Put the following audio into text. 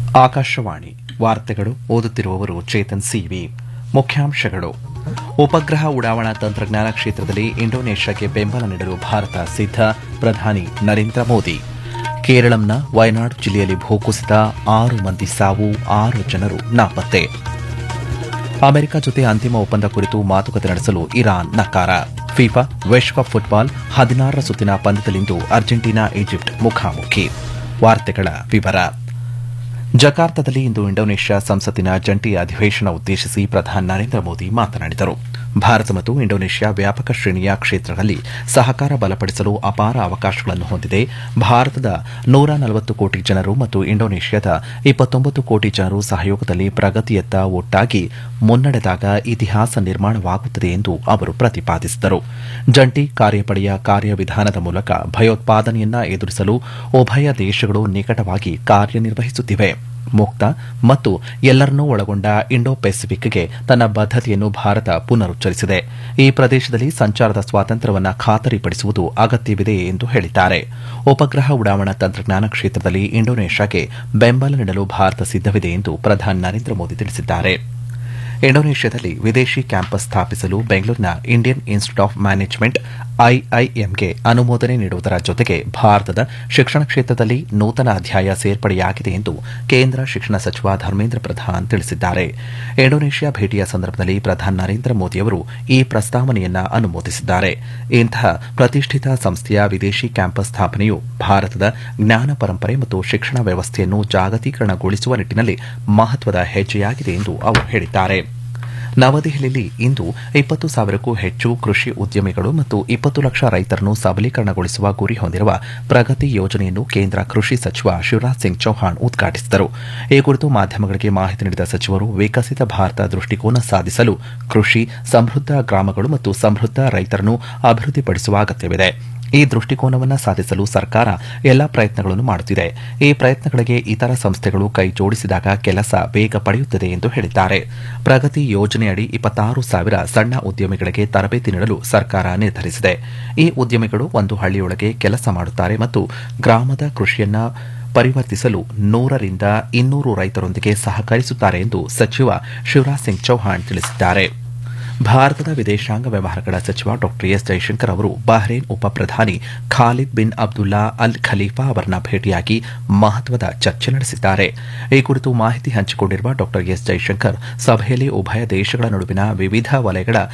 ಆಕಾಶವಾಣಿ ವಾರ್ತೆಗಳು ಓದುತ್ತಿರುವವರು ಚೇತನ್ ಸಿವಿ ಮುಖ್ಯಾಂಶಗಳು ಉಪಗ್ರಹ ಉಡಾವಣಾ ತಂತ್ರಜ್ಞಾನ ಕ್ಷೇತ್ರದಲ್ಲಿ ಇಂಡೋನೇಷ್ಯಾಗೆ ಬೆಂಬಲ ನೀಡಲು ಭಾರತ ಸಿದ್ಧ ಪ್ರಧಾನಿ ನರೇಂದ್ರ ಮೋದಿ ಕೇರಳಂನ ವಯನಾಡು ಜಿಲ್ಲೆಯಲ್ಲಿ ಭೂಕುಸಿತ ಆರು ಮಂದಿ ಸಾವು ಆರು ಜನರು ನಾಪತ್ತೆ ಅಮೆರಿಕ ಜೊತೆ ಅಂತಿಮ ಒಪ್ಪಂದ ಕುರಿತು ಮಾತುಕತೆ ನಡೆಸಲು ಇರಾನ್ ನಕಾರ ಫಿಫಾ ವಿಶ್ವಕಪ್ ಫುಟ್ಬಾಲ್ ಹದಿನಾರರ ಸುತ್ತಿನ ಪಂದ್ಯದಲ್ಲಿಂದು ಅರ್ಜೆಂಟೀನಾ ಈಜಿಪ್ಟ್ ಮುಖಾಮುಖಿ ವಾರ್ತೆಗಳ ವಿವರ ಜಕಾರ್ತದಲ್ಲಿ ಇಂದು ಇಂಡೋನೇಷ್ಯಾ ಸಂಸತ್ತಿನ ಜಂಟಿ ಅಧಿವೇಶನ ಉದ್ದೇಶಿಸಿ ಪ್ರಧಾನಿ ನರೇಂದ್ರ ಮೋದಿ ಮಾತನಾಡಿದರು ಭಾರತ ಮತ್ತು ಇಂಡೋನೇಷ್ಯಾ ವ್ಯಾಪಕ ಶ್ರೇಣಿಯ ಕ್ಷೇತ್ರಗಳಲ್ಲಿ ಸಹಕಾರ ಬಲಪಡಿಸಲು ಅಪಾರ ಅವಕಾಶಗಳನ್ನು ಹೊಂದಿದೆ ಭಾರತದ ನೂರ ನಲವತ್ತು ಕೋಟಿ ಜನರು ಮತ್ತು ಇಂಡೋನೇಷ್ಯಾದ ಇಪ್ಪತ್ತೊಂಬತ್ತು ಕೋಟಿ ಜನರು ಸಹಯೋಗದಲ್ಲಿ ಪ್ರಗತಿಯತ್ತ ಒಟ್ಟಾಗಿ ಮುನ್ನಡೆದಾಗ ಇತಿಹಾಸ ನಿರ್ಮಾಣವಾಗುತ್ತದೆ ಎಂದು ಅವರು ಪ್ರತಿಪಾದಿಸಿದರು ಜಂಟಿ ಕಾರ್ಯಪಡೆಯ ಕಾರ್ಯವಿಧಾನದ ಮೂಲಕ ಭಯೋತ್ಪಾದನೆಯನ್ನ ಎದುರಿಸಲು ಉಭಯ ದೇಶಗಳು ನಿಕಟವಾಗಿ ಕಾರ್ಯನಿರ್ವಹಿಸುತ್ತಿವೆ ಮುಕ್ತ ಮತ್ತು ಎಲ್ಲರನ್ನೂ ಒಳಗೊಂಡ ಇಂಡೋ ಪೆಸಿಫಿಕ್ಗೆ ತನ್ನ ಬದ್ದತೆಯನ್ನು ಭಾರತ ಪುನರುಚ್ಚರಿಸಿದೆ ಈ ಪ್ರದೇಶದಲ್ಲಿ ಸಂಚಾರದ ಸ್ವಾತಂತ್ರ್ಯವನ್ನು ಖಾತರಿಪಡಿಸುವುದು ಅಗತ್ಯವಿದೆ ಎಂದು ಹೇಳಿದ್ದಾರೆ ಉಪಗ್ರಹ ಉಡಾವಣಾ ತಂತ್ರಜ್ಞಾನ ಕ್ಷೇತ್ರದಲ್ಲಿ ಇಂಡೋನೇಷ್ಯಾಗೆ ಬೆಂಬಲ ನೀಡಲು ಭಾರತ ಸಿದ್ದವಿದೆ ಎಂದು ಪ್ರಧಾನಿ ನರೇಂದ್ರ ಮೋದಿ ತಿಳಿಸಿದ್ದಾರೆ ಇಂಡೋನೇಷ್ಯಾದಲ್ಲಿ ವಿದೇಶಿ ಕ್ಯಾಂಪಸ್ ಸ್ಥಾಪಿಸಲು ಬೆಂಗಳೂರಿನ ಇಂಡಿಯನ್ ಇನ್ಸ್ಟಿಟ್ಯೂಟ್ ಆಫ್ ಮ್ಯಾನೇಜ್ಮೆಂಟ್ ಐಐಎಂಗೆ ಅನುಮೋದನೆ ನೀಡುವುದರ ಜೊತೆಗೆ ಭಾರತದ ಶಿಕ್ಷಣ ಕ್ಷೇತ್ರದಲ್ಲಿ ನೂತನ ಅಧ್ಯಾಯ ಸೇರ್ಪಡೆಯಾಗಿದೆ ಎಂದು ಕೇಂದ್ರ ಶಿಕ್ಷಣ ಸಚಿವ ಧರ್ಮೇಂದ್ರ ಪ್ರಧಾನ್ ತಿಳಿಸಿದ್ದಾರೆ ಇಂಡೋನೇಷ್ಯಾ ಭೇಟಿಯ ಸಂದರ್ಭದಲ್ಲಿ ಪ್ರಧಾನಿ ನರೇಂದ್ರ ಮೋದಿಯವರು ಈ ಪ್ರಸ್ತಾವನೆಯನ್ನ ಅನುಮೋದಿಸಿದ್ದಾರೆ ಇಂತಹ ಪ್ರತಿಷ್ಠಿತ ಸಂಸ್ಥೆಯ ವಿದೇಶಿ ಕ್ಯಾಂಪಸ್ ಸ್ಥಾಪನೆಯು ಭಾರತದ ಜ್ಞಾನ ಪರಂಪರೆ ಮತ್ತು ಶಿಕ್ಷಣ ವ್ಯವಸ್ಥೆಯನ್ನು ಜಾಗತೀಕರಣಗೊಳಿಸುವ ನಿಟ್ಟಿನಲ್ಲಿ ಮಹತ್ವದ ಹೆಜ್ಜೆಯಾಗಿದೆ ಎಂದು ಅವರು ಹೇಳಿದ್ದಾರೆ ನವದೆಹಲಿಯಲ್ಲಿ ಇಂದು ಇಪ್ಪತ್ತು ಸಾವಿರಕ್ಕೂ ಹೆಚ್ಚು ಕೃಷಿ ಉದ್ಯಮಿಗಳು ಮತ್ತು ಇಪ್ಪತ್ತು ಲಕ್ಷ ರೈತರನ್ನು ಸಬಲೀಕರಣಗೊಳಿಸುವ ಗುರಿ ಹೊಂದಿರುವ ಪ್ರಗತಿ ಯೋಜನೆಯನ್ನು ಕೇಂದ್ರ ಕೃಷಿ ಸಚಿವ ಶಿವರಾಜ್ ಸಿಂಗ್ ಚೌಹಾಣ್ ಉದ್ಘಾಟಿಸಿದರು ಈ ಕುರಿತು ಮಾಧ್ಯಮಗಳಿಗೆ ಮಾಹಿತಿ ನೀಡಿದ ಸಚಿವರು ವಿಕಸಿತ ಭಾರತ ದೃಷ್ಟಿಕೋನ ಸಾಧಿಸಲು ಕೃಷಿ ಸಮೃದ್ಧ ಗ್ರಾಮಗಳು ಮತ್ತು ಸಮೃದ್ಧ ರೈತರನ್ನು ಅಭಿವೃದ್ಧಿಪಡಿಸುವ ಅಗತ್ಯವಿದೆ ಈ ದೃಷ್ಟಿಕೋನವನ್ನು ಸಾಧಿಸಲು ಸರ್ಕಾರ ಎಲ್ಲಾ ಪ್ರಯತ್ನಗಳನ್ನು ಮಾಡುತ್ತಿದೆ ಈ ಪ್ರಯತ್ನಗಳಿಗೆ ಇತರ ಸಂಸ್ಥೆಗಳು ಕೈ ಜೋಡಿಸಿದಾಗ ಕೆಲಸ ವೇಗ ಪಡೆಯುತ್ತದೆ ಎಂದು ಹೇಳಿದ್ದಾರೆ ಪ್ರಗತಿ ಯೋಜನೆಯಡಿ ಇಪ್ಪತ್ತಾರು ಸಾವಿರ ಸಣ್ಣ ಉದ್ಯಮಿಗಳಿಗೆ ತರಬೇತಿ ನೀಡಲು ಸರ್ಕಾರ ನಿರ್ಧರಿಸಿದೆ ಈ ಉದ್ಯಮಿಗಳು ಒಂದು ಹಳ್ಳಿಯೊಳಗೆ ಕೆಲಸ ಮಾಡುತ್ತಾರೆ ಮತ್ತು ಗ್ರಾಮದ ಕೃಷಿಯನ್ನ ಪರಿವರ್ತಿಸಲು ನೂರರಿಂದ ಇನ್ನೂರು ರೈತರೊಂದಿಗೆ ಸಹಕರಿಸುತ್ತಾರೆ ಎಂದು ಸಚಿವ ಶಿವರಾಜ್ ಸಿಂಗ್ ಚೌಹಾಣ್ ತಿಳಿಸಿದ್ದಾರೆ ಭಾರತದ ವಿದೇಶಾಂಗ ವ್ಯವಹಾರಗಳ ಸಚಿವ ಡಾ ಎಸ್ ಜೈಶಂಕರ್ ಅವರು ಬಹ್ರೇನ್ ಉಪ ಪ್ರಧಾನಿ Khalid bin Abdullah Al Khalifa ಅವರನ್ನ ಭೇಟಿಯಾಗಿ ಮಹತ್ವದ ಚರ್ಚೆ ನಡೆಸಿದ್ದಾರೆ ಈ ಕುರಿತು ಮಾಹಿತಿ ಹಂಚಿಕೊಂಡಿರುವ ಡಾ ಎಸ್ ಜೈಶಂಕರ್ ಸಭೆಯಲ್ಲಿ ಉಭಯ ದೇಶಗಳ ನಡುವಿನ ವಿವಿಧ ವಲಯಗಳ